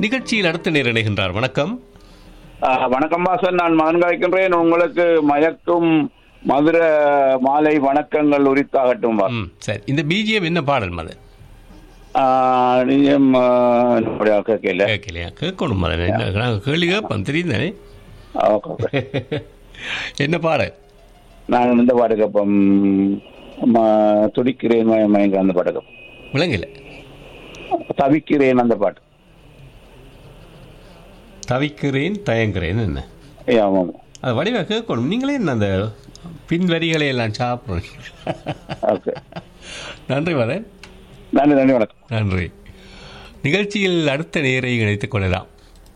நிகழ்ச்சியில் அடுத்த நேர் இணைகின்றார் வணக்கம் ஆ, வணக்கம் வாசன் நான் மகன் கலைக்கின்றேன் உங்களுக்கு மயக்கும் மதுர மாலை வணக்கங்கள் உரித்தாகட்டும் வா ம் சரி இந்த பிஜிஎம் என்ன பாடல் மதன் ஆ, நீயும் ஆ, அப்படியா கேட்கல கேட்கலையா கேட்கணும் மதன் என்ன நாங்கள் கேள்வி கேட்போம் தெரியும் தானே ஆ, ஓகே, ஓகே. என்ன பாடல் நான் இந்த பாட்டு கேட்போம் ம- துடிக்கிறேன் மய- மயங்க அந்த பாட்டு கேட்போம் விளங்கல தவிக்கிறேன் அந்த பாட்டு தவிக்கிறேன் தயங்குறேன் என்ன ஏ, ஆமாம் ஆமாம். அது வடிவாக கேட்கணும் நீங்களே என்ன அந்த பின் வரிகளை எல்லாம் சாப்பிட்றீங்க ஓகே நன்றி மதன் நன்றி நன்றி வணக்கம் நன்றி நிகழ்ச்சியில் அடுத்த நேரை இணைத்துக் கொள்ளலாம்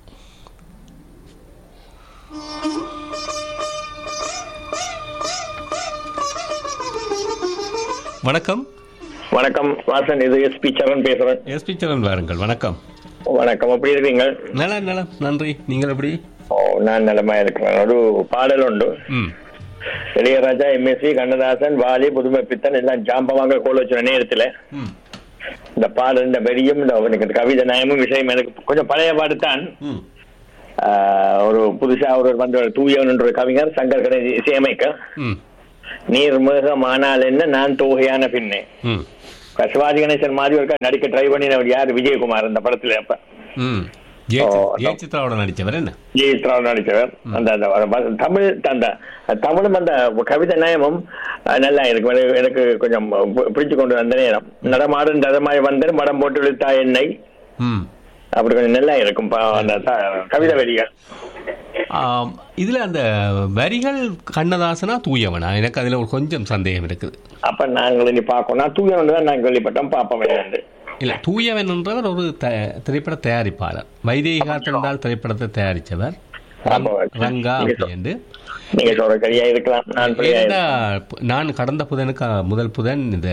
வணக்கம் வணக்கம் வாசன் இது எஸ்பி சரண் பேசுறேன் எஸ்பி சரண் வாருங்கள் வணக்கம் வணக்கம் எப்படி இருக்கீங்க நலம் நலம் நன்றி நீங்கள் எப்படி ஓ நான் நலமா இருக்கிறேன் ஒரு பாடல் உண்டு ம் இளையராஜா எம்எஸ்சி கண்ணதாசன் வாலி புதுமை பித்தன் எல்லாம் ஜாம்பவாங்க கோல வச்சுற நேரத்துல ம் இந்த பாடல் இந்த வெறியும் இந்த எனக்கு இந்த கவிதை நயமும் விஷயம் எனக்கு கொஞ்சம் பழைய பாடு தான் ம் ஆஹ், ஒரு புதுசா ஒரு வந்து ஒரு தூயவன் என்ற ஒரு கவிஞர் சங்கர் கணேஷ் இசையமைக்க ம் நீர் மேகமானால் என்ன நான் தோகையான பின்னே ம் சிவாஜி கணேசன் மாதிரி ஒரு நடிக்க ட்ரை பண்ணினவர் யார் விஜயகுமார் அந்த படத்துல அப்ப ம் ஜெயசி ஓ, ஜெயசித்ராவோட நடித்தவர் என்ன ஜெயத்ராவ் நடித்தவர் அந்த அந்த வ- வ- தமிழ் அந்த தமிழும் அந்த கவிதை நயமும் அஹ், நல்லா இருக்கு எனக்கு- எனக்கு கொஞ்சம் பி- பிடிச்சு கொண்டு வந்த நேரம் நடமாடும் ததமாய் வந்தேன் மடம் போட்டு இழுத்தா எண்ணெய் ம் அப்படி கொஞ்சம் நல்லா இருக்கும் பா- அந்த த- கவிதை வரிகள் ஆம், இதுல அந்த வரிகள் கண்ணதாசனா தூயவனா எனக்கு அதுல ஒரு கொஞ்சம் சந்தேகம் இருக்குது அப்ப நாங்கள் இனி பார்க்கணும் நான் தூயவன் தான் நான் கேள்விப்பட்டோம் பார்ப்போம் என்னண்டு இல்ல தூயவன் என்றவர் ஒரு த- திரைப்பட தயாரிப்பாளர் வைதேகா தந்தால் திரைப்படத்தை தயாரித்தவர் ஆமா. ரங்கா அப்படின்னு நீங்க சொல்ற சரியா இருக்கலாம் நான் பிள்ளையா ஏன்னா, நான் கடந்த புதனுக்கு அஹ், முதல் புதன் இந்த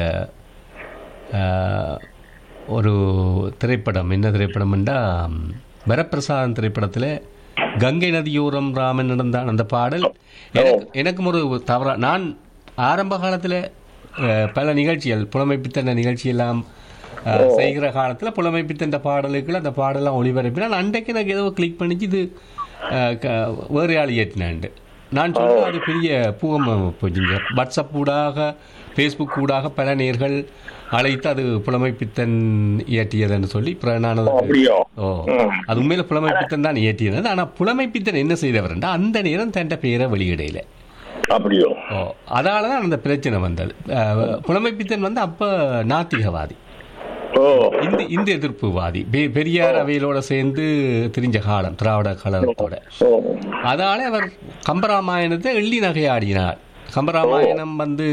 அஹ், ஒரு திரைப்படம் என்ன திரைப்படம்ண்டா ம், வரப்பிரசாதம் திரைப்படத்தில் கங்கை நதியோரம் ராமன் நடந்தான் அந்த பாடல் எனக்கு எனக்கும் ஒரு தவறா நான் ஆரம்ப காலத்தில் பல நிகழ்ச்சிகள் புலமைப்பித்தன நிகழ்ச்சியெல்லாம் அஹ், செய்கிற காலத்தில் புலமைப்பித்தன்ற பாடலுக்குள்ள அந்த பாடலாம் ஒளிபரப்பினா நான் அன்றைக்கு எனக்கு ஏதோ கிளிக் பண்ணிச்சு இது அஹ், க- வேறு ஆள் ஏற்றினாண்டு நான் சொல்றது அது பெரிய பூகம் போச்சுங்க வாட்ஸ்அப் ஊடாக ஃபேஸ்புக் ஊடாக பல நேர்கள் அழைத்து அது புலமைப்பித்தன் இயற்றியதுன்னு சொல்லி அப்புறம் நான் அதுக்கு- அப்படியோ ஓ அது உண்மையில புலமைப்பித்தன் தான் இயற்றியது ஆனா புலமைப்பித்தன் என்ன செய்தவர்ன்றா அந்த நேரம் தன் பேரை வெளியிடையில அப்படியோ ஓ அதால தான் அந்த பிரச்சனை வந்தது அஹ், புலமைப்பித்தன் வந்து அப்ப நாத்திகவாதி ஓ இந்து இந்து எதிர்ப்புவாதி பெ- பெரியார் அவையிலோட சேர்ந்து திரிஞ்ச காலம் திராவிட கழகத்தோட ஓ அதால அவர் கம்பராமாயணத்தை எள்ளி நகையாடினார் கம்பராமாயணம் வந்து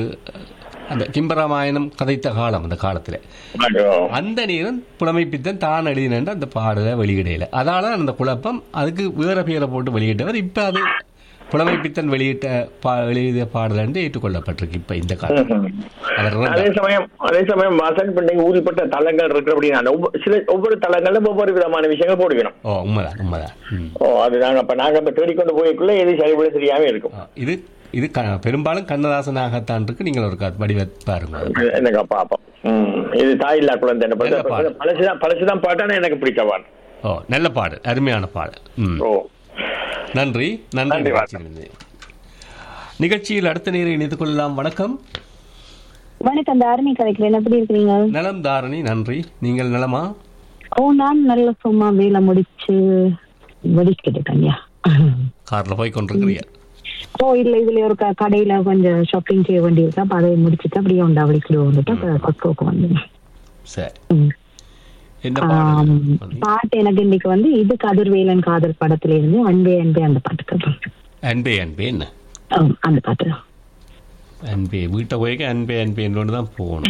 அந்த கிம்பராமாயணம் கதைத்த காலம் அந்த காலத்துல அப்படியோ அந்த நேரம் புலமைப்பித்தன் தான் எழுதினன்ற அந்த பாடலை வெளியிடையில அதால அந்த குழப்பம் அதுக்கு வேற பேரை போட்டு வெளியிட்டவர் இப்ப அது புலமைப்பித்தன் வெளியிட்ட பா எழுதிய பாடல் என்று ஏற்றுக்கொள்ளப்பட்டிருக்கு இப்ப இந்த காலம் அவர் அதே சமயம் அதே சமயம் வாசன் பிள்ளைங்க ஊறிப்பட்ட தளங்கள் இருக்கு அப்படின்னா ஒவ்வொரு சில ஒவ்வொரு தளங்களும் ஒவ்வொரு விதமான விஷயங்கள் போடுக்கணும் ஓ உண்மைதான் உண்மைதான் ம். ஓ அது நாங்க அப்ப நாங்க இப்ப தேடிக்கொண்டு போய்க்குள்ள எது சரிபட சரியாவே இருக்கும் ஆ, இது இது க- பெரும்பாலும் கண்ணதாசனாகத்தான் இருக்கு நீங்கள் ஒரு க- வடிவ பாருங்க எனக்கு பார்ப்போம் ம், இது தாயில்லா குழந்தை என்ன நல்ல பண்றது? பாடல். பழசுதான் பழசுதான் பாட்டானா எனக்கு பிடிச்சவான் ஓ நல்ல பாடல் அருமையான பாடல் ம் ஓ நன்றி நன்றி நன்றி, நிகழ்ச்சியிலிருந்து. நிகழ்ச்சியில் அடுத்த நேரம் இணைத்துக் கொள்ளலாம் வணக்கம் வணக்கம் தாரணி கதைக்கிறேன் எப்படி இருக்கிறீங்க நலம் தாரணி நன்றி நீங்கள் நலமா ஓ நான் நல்ல சும்மா வேலை முடிச்சு வெடிச்சுக்கிட்டு இருக்கேன்யா கார்ல போய் கொண்டிருக்கிறீங்க ஓ இல்ல இதுல ஒரு க- கடையில கொஞ்சம் ஷாப்பிங் செய்ய வேண்டியிருக்கா அப்ப அதை முடிச்சுட்டு அப்படியே உண்டா வலிக்கிட்டு வந்துட்டு அப்ப கொஸ்கோக்கு வந்தேன் சரி ம். என்ன ஆம், பாடல் பாட்டு எனக்கு இன்னைக்கு வந்து இது கதிர்வேலன் காதல் படத்துல இருந்து அன்பே அன்பே அந்த பாட்டு கேட்பேன். அன்பே அன்பே என்ன ஆம், அந்த பாட்டு தான் அன்பே வீட்டை போய்க்க அன்பே அன்பே என்று தான் போகணும்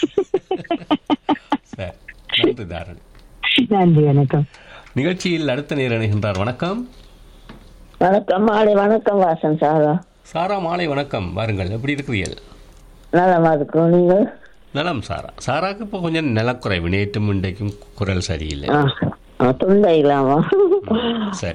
சரி நன்றி தாரணி நன்றி வணக்கம் நிகழ்ச்சியில் அடுத்த நேரம் இணைகின்றார் வணக்கம் வணக்கம் மாலை வணக்கம் வாசன் சாரா சாரா மாலை வணக்கம் வாருங்கள் எப்படி இருக்கிறீர்கள் நலமா இருக்கிறோம் நீங்கள் நலம் சாரா சாராக்கு இப்போ கொஞ்சம் நலக்குறைவு நேற்றும் இன்றைக்கும் குரல் சரியில்லை ஆ, ஆ, துண்டை இல்லாமா சரி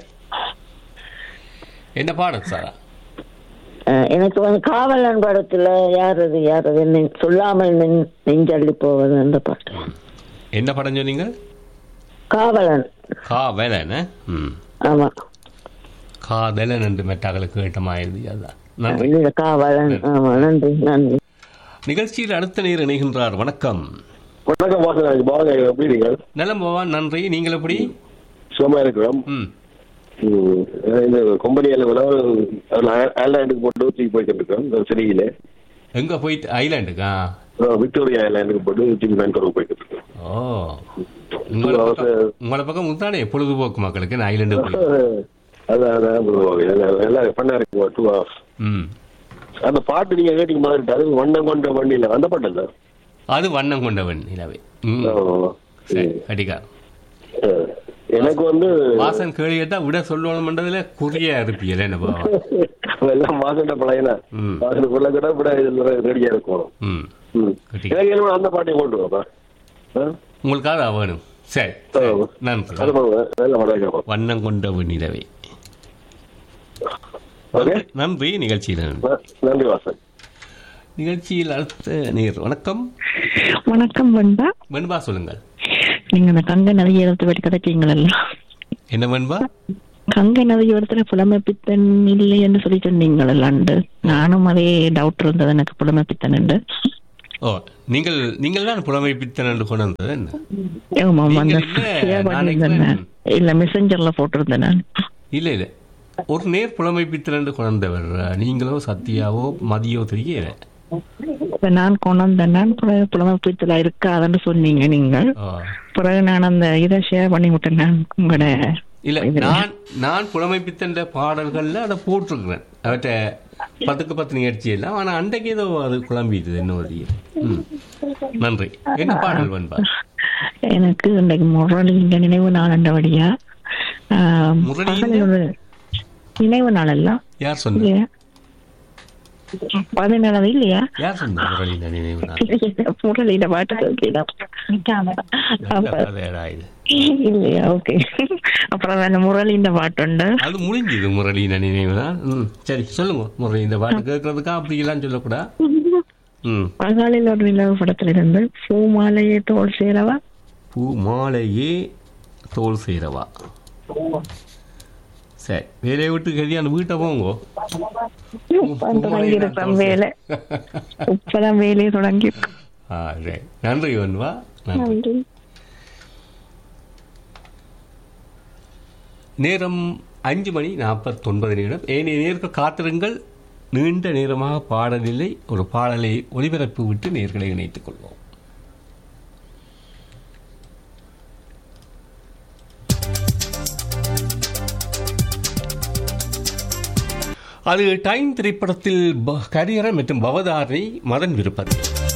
என்ன பாடம் சாரா ஆ, எனக்கு வந்து காவலன் படத்துல யார் அது யார் அது நெ- சொல்லாமல் நெஞ்- நெஞ்சள்ளி போவது அந்த பாட்டு என்ன படம் சொன்னீங்க காவலன் காவலன் ம் ஆமா காதலன் என்று மெட்டாக்களுக்கு கேட்டமாயிருது அதான் நன்றி இல்ல காவலன் ஆமா நன்றி நன்றி நிகழ்ச்சியில் அடுத்த நேர் இணைகின்றார் வணக்கம் வணக்கம் வாசன் பாருங்க எப்படி நீங்கள் நலம் பவான் நன்றி நீங்கள் எப்படி சுகமா இருக்கிறோம் ம் ம், இந்த கம்பெனியில ஐலாண்டுக்கு போட்டு தூக்கி போயிட்டு இருக்கோம் இந்த சிறியில எங்க போயிட்டு ஐலாண்டுக்கா விக்டோரியா ஐலாண்டுக்கு போட்டு தூக்கி பேங்கூர் போயிட்டு இருக்கோம் ஓ உங்களை பக்கம் உங்களை பக்கம் முத்தானே பொழுதுபோக்கு மக்களுக்கு நான் ஐலாண்டு போய் அதான் அதான் பொதுவாக. எல்லாம் எல்லாம் பண்ணா இருக்கு டூ ஹவர்ஸ் ம் அந்த பாட்டு நீங்க கேட்டீங்க மாதிரி அது வண்ணம் கொண்ட வண்டியில அந்த பாட்டு இல்ல அது வண்ணம் கொண்டவன் நிலவே ம் சரி அடிக்கா எனக்கு வந்து வாசன் கேள்வி கேட்டா விட சொல்லணும்ன்றதுல குறியா இருப்பீங்க என்ன பாவம் எல்லாம் மாசண்ட பழையனா ம். மாசண்ட பிள்ளை கூட விட ரெடியா இருக்கும் ம் ம். கட்டி. எனக்கு என்னமோ அந்த பாட்டையும் கொண்டு வாப்பா ஆ? உங்களுக்காக அது வேணும் சரி சரி. அது நன்றி பண்ணுங்க. நல்ல பாடம் கேட்போம் வண்ணம் கொண்டவன் நிலவே ஓகே நன்றி நிகழ்ச்சியில் ந- நன்றி வாசன் நிகழ்ச்சியில் அடுத்த நேர் வணக்கம் வணக்கம் வெண்பா வெண்பா சொல்லுங்கள் நீங்க அந்த கங்கை நதியோரத்தை பற்றி கிடைக்கீங்களா என்ன வெண்பா கங்கை நதியோரத்துல புலமை பித்தன் இல்லை என்று சொல்லி சொன்னீங்களல்லாண்டு நானும் அதே டவுட் இருந்தது எனக்கு புலமை பித்தன் என்று ஓ நீங்கள் நீங்கள் தான் புலமை பித்தன் என்று கொண்டு வந்தது என்ன ஆமா, ஆமா, அந்த நீங்கள் இல்ல, share நான் பண்ணியிருந்தேன் நான். நினைக்கிறேன். இல்ல மெசஞ்சர்ல போட்டிருந்தேன் நான் இல்ல இல்ல ஒரு நேர் புலமை பித்தன் என்று கொண்டு வந்தவர் நீங்களோ சத்யாவோ மதியோ தெரியல இப்ப நான் கொண்டு வந்தேன் நான் புல- புலமை பித்தலா இருக்காதுன்னு சொன்னீங்க நீங்கள் ஓ. பிறகு நான் அந்த இதை ஷேர் பண்ணி விட்டேன் நான் உங்களோட இல்ல இதுல. நான் நான் புலமை பித்தன் பாடல்கள்ல அதை போட்டிருக்கிறேன் அவற்றை பத்துக்கு பத்து நிகழ்ச்சி எல்லாம் ஆனா அன்றைக்கு ஏதோ அது குழம்பிடுது என்ன ஒரு ம். நன்றி என்ன பாடல் வெண்பா எனக்கு இன்றைக்கு முரளி இந்த நினைவு நாள் என்றபடியா ஆஹ், முரளி பகலில் ஒரு நினைவு நாள் எல்லாம் யார் சொன்ன இல்லையா பதினேழாவது இல்லையா யார் சொன்ன முரளி நினைவு நாள் முரளியில பாட்டு கேட்கலாம் நல்ல கதையடா இது இல்லையா ஓகே அப்புறம் அந்த முரளிஇந்த பாட்டுண்டு அது முடிஞ்சது முரளி நினைவு தான் ம் சரி சொல்லுங்க முரளி இந்த பாட்டு கேட்கறதுக்கா அப்படி எல்லாம் சொல்லக்கூடாது ம் பகலில் ஒரு நிலவு படத்துல இருந்து பூமாலையே தோல் சேரவா பூ மாலையே தோல் செய்கிறவா சரி வேலையை விட்டு கதியான வீட்டை போங்கோ தொடங்கி இருப்பேன் வேலை இப்பதான் வேலையை தொடங்கி ஆ சரி நன்றி வன்வா நன்றி நேரம் அஞ்சு மணி நாற்பத்தொன்பது நிமிடம் ஏனைய நேர்கள் காத்திருங்கள் நீண்ட நேரமாக பாடலில்லை ஒரு பாடலை ஒளிபரப்பு விட்டு நேர்களை இணைத்துக் கொள்வோம் அது டைம் திரைப்படத்தில் ப- கரியரன் மற்றும் பவதாரணி மதன் விருப்பம்